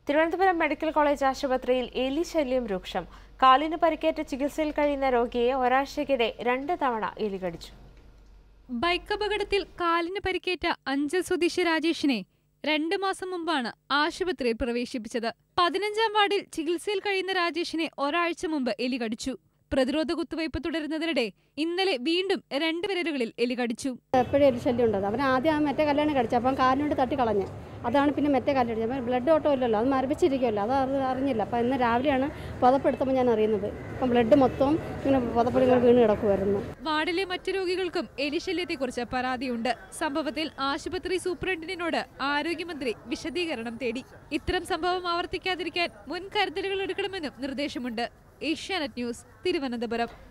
Thiruvananthapuram medical college ആശുപത്രിയിൽ എലി ശല്യം രൂക്ഷം കാലിന് പരിക്കേറ്റ് ചികിത്സയിൽ കഴിയുന്ന രോഗിയെ ഒരാഴ്ചയ്ക്കിടെ രണ്ട് തവണ എലി കടിച്ചു ബൈക്ക് അപകടത്തിൽ കാലിന് പരിക്കേറ്റ അഞ്ചൽ സ്വദേശി രാജേഷിനെ രണ്ട് മാസം മുമ്പാണ് ആശുപത്രിയിൽ പ്രവേശിപ്പിച്ചത് പതിനഞ്ചാം വാർഡിൽ ചികിത്സയിൽ കഴിയുന്ന രാജേഷിനെ ഒരാഴ്ച മുമ്പ് എലി കടിച്ചു പ്രതിരോധ കുത്തിവയ്പ് തുടരുന്നതിനിടെ ഇന്നലെ വീണ്ടും രണ്ട് വിരലുകളിൽ എലി കടിച്ചു എപ്പോഴും എലി ശല്യം ഉണ്ട് അവൻ ആദ്യം ആ മറ്റേ കല്ലാണ് കടിച്ചത് അപ്പം കാലിനോട് തട്ടി കളഞ്ഞ് അതാണ് പിന്നെ മറ്റേ കല്ലടിച്ചത് അപ്പം ബ്ലഡ് ഓട്ടം ഇല്ലല്ലോ അത് മരവിച്ചിരിക്കുമല്ലോ അത് അറി- അറിഞ്ഞില്ല അപ്പം ഇന്ന് രാവിലെയാണ് പുതപ്പെടുത്തുമ്പോൾ ഞാൻ അറിയുന്നത് അപ്പം ബ്ലഡ് മൊത്തം ഇങ്ങനെ പുതപ്പടി ഇങ്ങനെ വീണ് കിടക്കുമായിരുന്നു വാർഡിലെ മറ്റു രോഗികൾക്കും എലിശല്യത്തെക്കുറിച്ച് പരാതിയുണ്ട് സംഭവത്തിൽ ആശുപത്രി സൂപ്രണ്ടിനോട് ആരോഗ്യമന്ത്രി വിശദീകരണം തേടി ഇത്തരം സംഭവം ആവർത്തിക്കാതിരിക്കാൻ മുൻകരുതലുകൾ എടുക്കണമെന്നും നിർദ്ദേശമുണ്ട് ഏഷ്യാനെറ്റ് ന്യൂസ് തിരുവനന്തപുരം